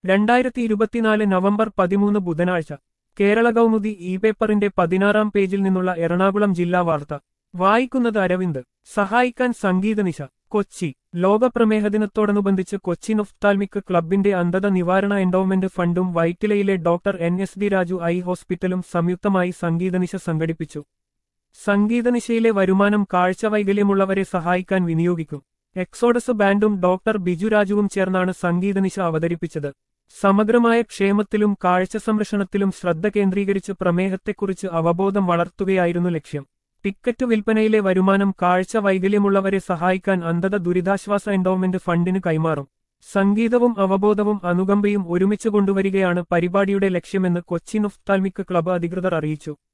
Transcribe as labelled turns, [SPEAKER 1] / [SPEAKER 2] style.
[SPEAKER 1] രണ്ടായിരത്തി ഇരുപത്തിനാല് നവംബർ പതിമൂന്ന് ബുധനാഴ്ച കേരള കൗമുദി ഇ പേപ്പറിന്റെ പതിനാറാം പേജിൽ നിന്നുള്ള എറണാകുളം ജില്ലാ വാർത്ത വായിക്കുന്നത് അരവിന്ദ് സഹായിക്കാൻ സംഗീതനിശ കൊച്ചി ലോകപ്രമേഹ ദിനത്തോടനുബന്ധിച്ച് കൊച്ചി നൊഫ്താൽമിക് ക്ലബിന്റെ അന്ധത നിവാരണ എൻഡോവ്മെന്റ് ഫണ്ടും വൈറ്റിലയിലെ doctor N S D Raju eye ഹോസ്പിറ്റലും സംയുക്തമായി സംഗീതനിശ സംഘടിപ്പിച്ചു സംഗീതനിശയിലെ വരുമാനം കാഴ്ചവൈകല്യമുള്ളവരെ സഹായിക്കാൻ വിനിയോഗിക്കും എക്സോഡസ് ബാൻഡും ഡോക്ടർ ബിജു രാജുവും ചേർന്നാണ് സംഗീതനിശ അവതരിപ്പിച്ചത് സമഗ്രമായ ക്ഷേമത്തിലും കാഴ്ച സംരക്ഷണത്തിലും ശ്രദ്ധ കേന്ദ്രീകരിച്ച് പ്രമേഹത്തെക്കുറിച്ച് അവബോധം വളർത്തുകയായിരുന്നു ലക്ഷ്യം ടിക്കറ്റ് വിൽപ്പനയിലെ വരുമാനം കാഴ്ച വൈകല്യമുള്ളവരെ സഹായിക്കാൻ അന്ധത ദുരിതാശ്വാസ എൻഡോവ്മെന്റ് ഫണ്ടിന് കൈമാറും സംഗീതവും അവബോധവും അനുകമ്പയും ഒരുമിച്ച് കൊണ്ടുവരികയാണ് പരിപാടിയുടെ ലക്ഷ്യമെന്ന് കൊച്ചി നൊഫ്താൽമിക് ക്ലബ്ബ് അധികൃതർ അറിയിച്ചു